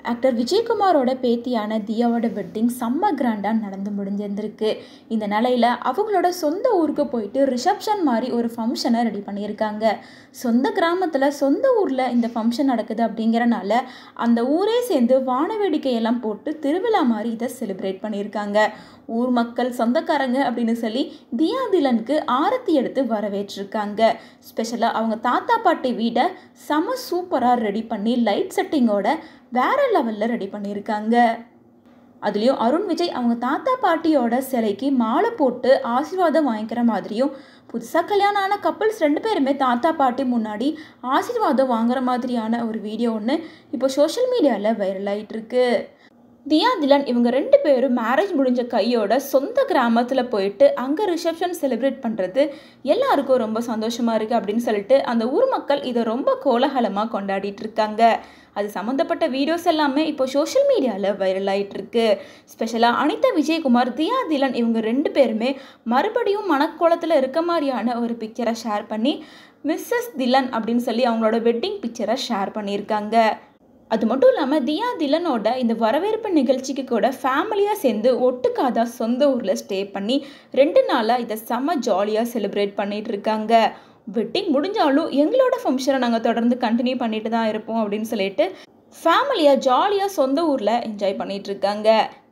actor விஜயகுமாரோட பேத்தியான தியாவோட wedding செம்ம கிராண்டாக நடந்து முடிஞ்சிருந்திருக்கு இந்த நிலையில் அவங்களோட சொந்த ஊருக்கு போயிட்டு ரிசப்ஷன் மாதிரி ஒரு ஃபங்க்ஷனை ரெடி பண்ணியிருக்காங்க சொந்த கிராமத்தில் சொந்த ஊரில் இந்த ஃபங்க்ஷன் நடக்குது அப்படிங்கிறனால அந்த ஊரே சேர்ந்து வான வேடிக்கையெல்லாம் போட்டு திருவிழா மாதிரி இதை செலிப்ரேட் பண்ணியிருக்காங்க ஊர் மக்கள் சொந்தக்காரங்க அப்படின்னு சொல்லி தியா திலனுக்கு ஆரத்தி எடுத்து வரவேற்றிருக்காங்க ஸ்பெஷலாக அவங்க தாத்தா பாட்டி வீடை செம சூப்பராக ரெடி பண்ணி லைட் செட்டிங்கோட வேற லெவலில் ரெடி பண்ணியிருக்காங்க அதுலேயும் அருண் விஜய் அவங்க தாத்தா பாட்டியோட சிலைக்கு மாலை போட்டு ஆசீர்வாதம் வாங்கிக்கிற மாதிரியும் புதுசாக கல்யாணம் ஆன கப்பிள்ஸ் ரெண்டு பேருமே தாத்தா பாட்டி முன்னாடி ஆசீர்வாதம் வாங்குற மாதிரியான ஒரு வீடியோ ஒன்று இப்போ சோஷியல் மீடியாவில் வைரல் ஆகிட்டு இருக்கு தியா திலன் இவங்க ரெண்டு பேரும் மேரேஜ் முடிஞ்ச கையோட சொந்த கிராமத்தில் போயிட்டு அங்கே ரிசப்ஷன் செலிப்ரேட் பண்ணுறது எல்லாருக்கும் ரொம்ப சந்தோஷமாக இருக்குது அப்படின்னு சொல்லிட்டு அந்த ஊர் மக்கள் இதை ரொம்ப கோலாகலமாக கொண்டாடிட்டு இருக்காங்க அது சம்மந்தப்பட்ட வீடியோஸ் எல்லாமே இப்போ சோஷியல் மீடியாவில் வைரல் ஆகிட்டு இருக்கு ஸ்பெஷலாக அனிதா விஜயகுமார் தியா திலன் இவங்க ரெண்டு பேருமே மறுபடியும் மனக்கோலத்தில் இருக்க மாதிரியான ஒரு பிக்சரை ஷேர் பண்ணி மிஸ்ஸஸ் திலன் அப்படின்னு சொல்லி அவங்களோட வெட்டிங் பிக்சரை ஷேர் பண்ணியிருக்காங்க அது மட்டும் இல்லாமல் தியா திலனோட இந்த வரவேற்பு நிகழ்ச்சிக்கு கூட ஃபேமிலியாக சேர்ந்து ஒட்டுக்காதா சொந்த ஊரில் ஸ்டே பண்ணி ரெண்டு நாளாக இதை செம்ம ஜாலியாக செலிப்ரேட் பண்ணிட்டு இருக்காங்க வெட்டிங் முடிஞ்சாலும் எங்களோட ஃபங்க்ஷனை நாங்கள் தொடர்ந்து கண்டினியூ பண்ணிட்டு தான் இருப்போம் அப்படின்னு சொல்லிட்டு ஃபேமிலியாக ஜாலியாக சொந்த ஊரில் என்ஜாய் பண்ணிட்டு இருக்காங்க